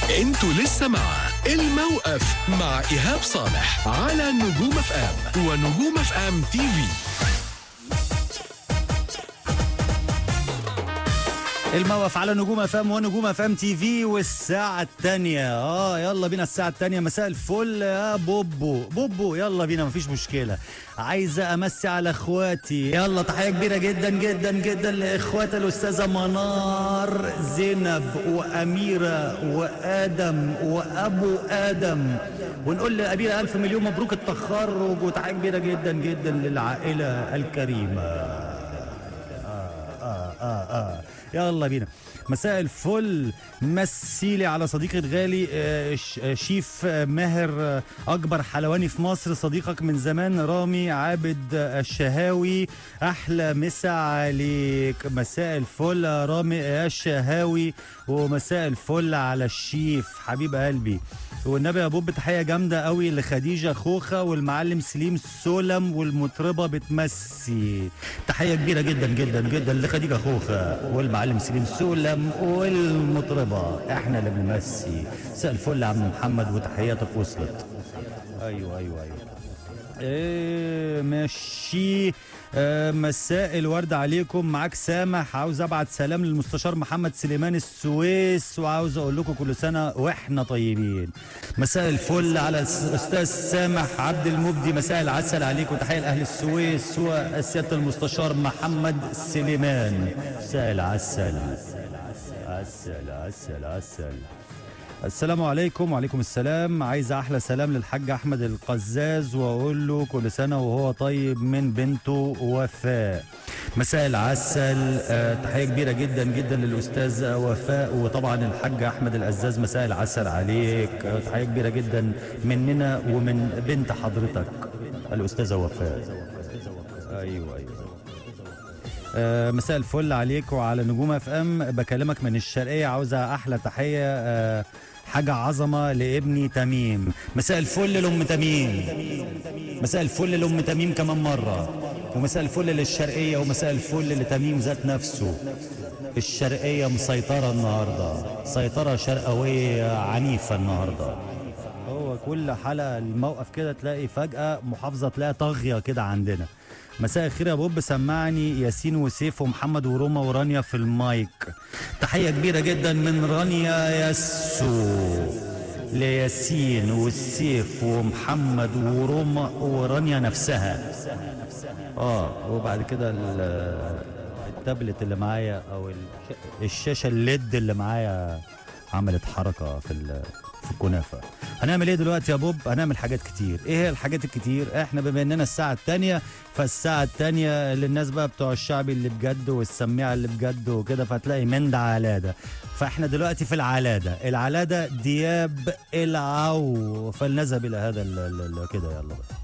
انتوا لسه مع الموقف مع ايهاب صالح على نجوم اف ام ونجوم اف ام تي في الموقف على نجوم اف ام ونجوم اف ام تي في والساعة التانية اه يلا بينا الساعة التانية مساء الفل يا بوبو بوبو يلا بينا مفيش مشكلة عايزة امسي على اخواتي يلا تحية كبيرة جدا جدا جدا لاخوات الاستاذة منار زينب واميرة وادم وابو ادم ونقول لأبينا ألف مليون مبروك التخرج وتحية كبيرة جدا جدا للعائلة الكريمة آه آه آه يلا بينا مساء الفل مسيلي على صديقي الغالي آه، ش- آه، شيف آه، ماهر آه، اكبر حلواني في مصر صديقك من زمان رامي عابد آه، الشهاوي احلى مسا عليك مساء الفل يا رامي يا الشهاوي ومساء الفل على الشيف حبيب قلبي والنبي يا بوب تحيه جامده قوي لخديجه خوخه والمعلم سليم سولم والمطربه بتمسي تحيه كبيره جدا جدا جدا لخديجه خوخه والمعلم سليم سولم والمطربه احنا اللي بنمسي مساء الفل يا عم محمد وتحياتك وصلت ايوه ايوه ايوه ايه ماشي آه مساء الورد عليكم معاك سامح عاوز ابعت سلام للمستشار محمد سليمان السويس وعاوز اقول لكم كل سنه واحنا طيبين مساء الفل على الاستاذ سامح عبد المبدي مساء العسل عليكم تحيه لاهل السويس وسياده المستشار محمد سليمان مساء العسل عسل عسل عسل السلام عليكم وعليكم السلام عايز احلى سلام للحاج احمد القزاز واقول له كل سنه وهو طيب من بنته وفاء مساء العسل آه، تحيه كبيره جدا جدا للاستاذه وفاء وطبعا الحاج احمد القزاز مساء العسل عليك آه، تحيه كبيره جدا مننا ومن بنت حضرتك الاستاذه وفاء ايوه ايوه آه، مساء الفل عليك وعلى نجوم اف ام بكلمك من الشرقيه عاوزه احلى تحيه آه، حاجه عظمه لابني تميم مساء الفل لام تميم مساء الفل لام تميم كمان مره ومساء الفل للشرقيه ومساء الفل لتميم ذات نفسه الشرقيه مسيطره النهارده سيطره شرقويه عنيفه النهارده هو كل حلقه الموقف كده تلاقي فجاه محافظه تلاقي طاغيه كده عندنا مساء الخير يا بوب سمعني ياسين وسيف ومحمد وروما ورانيا في المايك تحيه كبيره جدا من رانيا ياسو لياسين والسيف ومحمد وروما ورانيا نفسها اه وبعد كده ال- التابلت اللي معايا او الش- الشاشه الليد اللي معايا عملت حركه في ال- في الكنافه هنعمل ايه دلوقتي يا بوب هنعمل حاجات كتير ايه هي الحاجات الكتير احنا بما اننا الساعه الثانيه فالساعه الثانيه للناس بقى بتوع الشعبي اللي بجد والسميعه اللي بجد وكده فتلاقي من ده علاده فاحنا دلوقتي في العلاده العلاده دياب العو فلنذهب الى هذا ال- ال- ال- كده يلا بقى